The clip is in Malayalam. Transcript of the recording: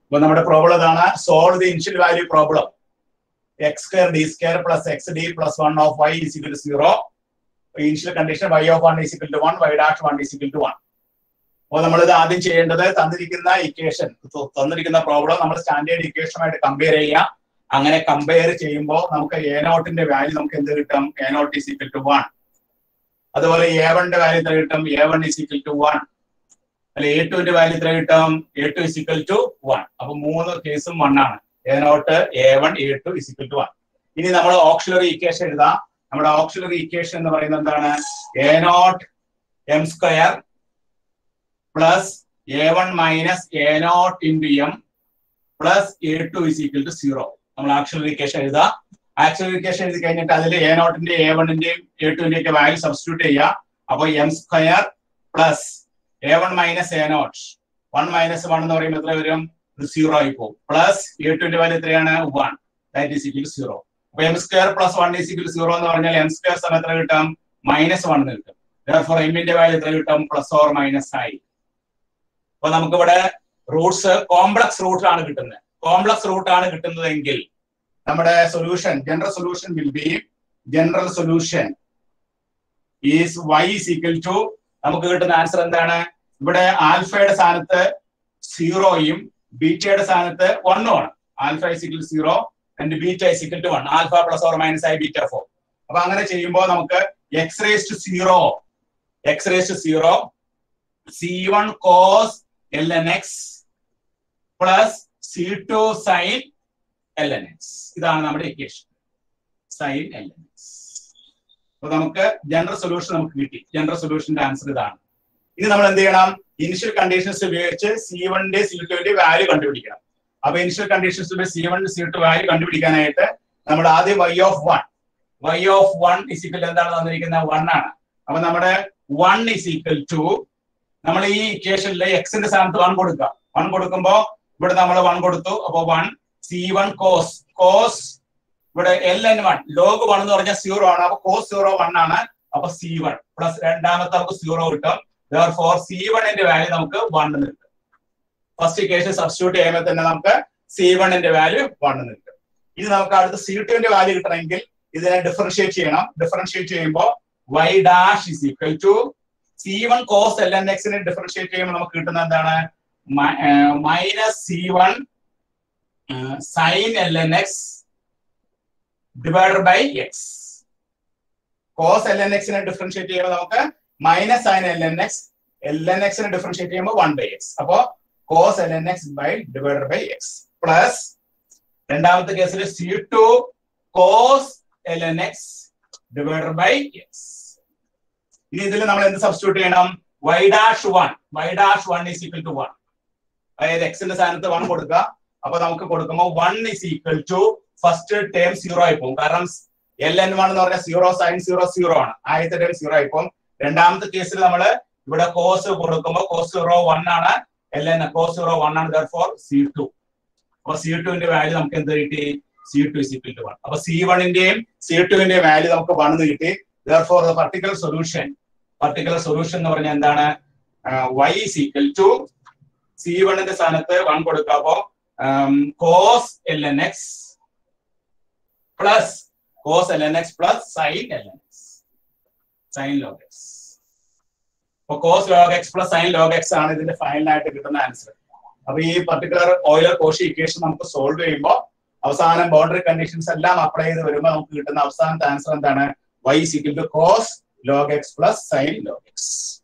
അപ്പൊ നമ്മുടെ പ്രോബ്ലം ഇതാണ് solve the initial value problem x square D square plus x D plus one of y is equal to zero initial condition y of one is equal to one y dash one is equal to one അപ്പോൾ നമ്മൾ ഇത് ആദ്യം ചെയ്യേണ്ടത് തന്നിരിക്കുന്ന ഇക്വേഷൻ തന്നിരിക്കുന്ന പ്രോബ്ലം നമ്മൾ സ്റ്റാൻഡേർഡ് ഇക്വേഷനുമായിട്ട് കമ്പയർ ചെയ്യുക അങ്ങനെ കമ്പയർ ചെയ്യുമ്പോൾ നമുക്ക് എ നോട്ടിന്റെ വാല്യൂ നമുക്ക് എന്ത് കിട്ടും a naught is equal to one അതുപോലെ എ വണ്ണിന്റെ വാല്യൂ എത്ര കിട്ടും a one is equal to one അല്ല എ ടുവിന്റെ വാല്യൂ എത്ര കിട്ടും a two is equal to one അപ്പൊ മൂന്ന് കേസും വൺ ആണ് a naught a one a two is equal to one ഇനി നമ്മൾ ഓക്സിലറി ഇക്വേഷൻ എഴുതാം നമ്മുടെ ഓക്സിലറി ഇക്വേഷൻ എന്ന് പറയുന്നത് എന്താണ് a naught m square plus a one minus a naught into m plus a two is equal to zero നമ്മൾ ആക്സിലറിക്കേഷൻ എഴുതാം ആക്സിലറിക്കേഷൻ എഴുതി കഴിഞ്ഞിട്ട് അതിൽ എ നോട്ടിന്റെ എ വണ്ണിന്റെയും എ ടുവിന്റെയും ഒക്കെ വാല്യൂ സബ്സ്റ്റിറ്റ്യൂട്ട് ചെയ്യുക അപ്പോൾ m square plus a one minus a naught one minus one എന്ന് പറയുമ്പോൾ എത്ര വരും സീറോ ആയി പോകും പ്ലസ് എ ടുവിന്റെ വാല്യൂ എത്രയാണ് one that is equal zero അപ്പൊ M square plus one is equal zero എന്ന് പറഞ്ഞാൽ എം സ്ക്വയർ സമയം എത്ര കിട്ടും മൈനസ് വൺ കിട്ടും ഫോർ എമ്മിന്റെ വാല്യൂ എത്ര കിട്ടും പ്ലസ് ഓർ മൈനസ് ആയി അപ്പൊ നമുക്കിവിടെ റൂട്ട്സ് കോംപ്ലക്സ് റൂട്ടിലാണ് കിട്ടുന്നത് കോംപ്ലക്സ് റൂട്ടാണ് കിട്ടുന്നതെങ്കിൽ നമ്മുടെ solution general solution will be general solution is y is equal to നമുക്ക് കിട്ടുന്ന ആൻസർ എന്താണ് ഇവിടെ ആൽഫയുടെ സ്ഥാനത്ത് സീറോയും ബീറ്റയുടെ സ്ഥാനത്ത് വണ്ണും ആണ് alpha is equal zero and beta is equal to one alpha plus or minus ആയി ബീറ്റ ഫോർ അപ്പൊ അങ്ങനെ ചെയ്യുമ്പോൾ നമുക്ക് x raise to zero x raise to zero C one cos l n x plus C two sin l n x ഇതാണ് നമ്മുടെ equation sin l n x അപ്പൊ നമുക്ക് ജനറൽ സൊല്യൂഷൻ നമുക്ക് കിട്ടി ജനറൽ സൊല്യൂഷന്റെ ആൻസർ ഇതാണ് ഇനി നമ്മൾ എന്ത് ചെയ്യണം ഇനിഷ്യൽ കണ്ടീഷൻസ് ഉപയോഗിച്ച് സി വണ്ണിന്റെ സി ടുവിന്റെ വാല്യൂ കണ്ടുപിടിക്കണം അപ്പൊ ഇനിഷ്യൽ കണ്ടീഷൻസ് ഉപയോഗിച്ച് C one C two value കണ്ടുപിടിക്കാനായിട്ട് നമ്മൾ ആദ്യം y of one y of one is equal എന്താണ് തന്നിരിക്കുന്നത് വൺ ആണ് അപ്പൊ നമ്മുടെ വൺ ഇസ് ഈക്വൽ ടു നമ്മൾ ഈ ഇക്വേഷനിലെ എക്സിന്റെ സ്ഥാനത്ത് വൺ കൊടുക്കുക വൺ കൊടുക്കുമ്പോ ഇവിടെ നമ്മൾ വൺ കൊടുത്തു അപ്പൊ one C one cos cos ഇവിടെ l n one log one എന്ന് പറഞ്ഞാൽ സീറോ ആണ് അപ്പൊ കോസ് സീറോ വൺ ആണ് അപ്പൊ സി വൺ പ്ലസ് രണ്ടാമത്തെ നമുക്ക് സീറോ കിട്ടും ഫോർ സി വണ്ണിന്റെ വാല്യൂ നമുക്ക് വൺ എന്ന് കിട്ടും ഫസ്റ്റ് ഇക്വേഷൻ സബ്സ്റ്റിറ്റ്യൂട്ട് ചെയ്യുമ്പോൾ തന്നെ നമുക്ക് സി വണ്ണിന്റെ വാല്യൂ വൺ എന്ന് കിട്ടും ഇനി നമുക്ക് അടുത്ത സി ടുവിന്റെ വാല്യൂ കിട്ടണമെങ്കിൽ ഇതിനെ ഡിഫറൻഷിയേറ്റ് ചെയ്യണം ഡിഫറൻഷിയേറ്റ് ചെയ്യുമ്പോൾ y dash is equal to c one cos l n എക്സിനെ ഡിഫറൻഷിയേറ്റ് ചെയ്യുമ്പോൾ നമുക്ക് കിട്ടുന്ന എന്താണ് minus c one sine l n x divided by x cos l n എക്സിനെ ഡിഫറൻഷിയേറ്റ് ചെയ്യുമ്പോൾ നമുക്ക് minus sine l n x l n എക്സിനെ ഡിഫറൻഷിയേറ്റ് ചെയ്യുമ്പോൾ വൺ ബൈ എക്സ് അപ്പോ cos l n x by divided by x plus രണ്ടാമത്തെ കേസിൽ c two cos l n x divided by X ഇനി ഇതിൽ നമ്മൾ എന്ത് സബ്സ്റ്റിറ്റ്യൂട്ട് ചെയ്യണം y dash one y dash one is equal to one അതായത് എക്സിന്റെ സ്ഥാനത്ത് വൺ കൊടുക്കുക അപ്പൊ നമുക്ക് കൊടുക്കുമ്പോൾ one is equal to first term zero ആയി പോകും കാരണം എൽ എൻ വൺ എന്ന് പറഞ്ഞാൽ സീറോ സൈൻ സീറോ സീറോ ആണ് ആദ്യത്തെ ടേം സീറോ ആയി പോകും രണ്ടാമത്തെ കേസിൽ നമ്മൾ ഇവിടെ കോസ് കൊടുക്കുമ്പോൾ കോസ് സീറോ വൺ ആണ് l n cos zero one ആണ് ഫോർ സി ടു അപ്പൊ സി ടുവിന്റെ വാല്യൂ നമുക്ക് എന്ത് കിട്ടി c two is equal to one അപ്പൊ സി വണ്ണിന്റെയും സി ടുവിന്റെയും വാല്യൂ നമുക്ക് വൺ എന്ന് കിട്ടി for the particular solution particular solution എന്ന് പറഞ്ഞാൽ എന്താണ് y is equal to c വണ്ണിന്റെ സ്ഥാനത്ത് വൺ കൊടുക്കുക അപ്പോ cos l n x plus cos l n x plus sign l n x sine log x അപ്പൊ cos log x plus sine log x ആണ് ഇതിന്റെ ഫൈനലായിട്ട് കിട്ടുന്ന ആൻസർ അപ്പൊ ഈ പർട്ടിക്കുലർ ഓയിലർ കോഷി ഇക്വേഷൻ നമുക്ക് സോൾവ് ചെയ്യുമ്പോൾ അവസാനം ബൗണ്ടറി കണ്ടീഷൻസ് എല്ലാം അപ്ലൈ ചെയ്ത് വരുമ്പോൾ നമുക്ക് കിട്ടുന്ന അവസാനത്തെ ആൻസർ എന്താണ് y is equal to cos log x plus sine log X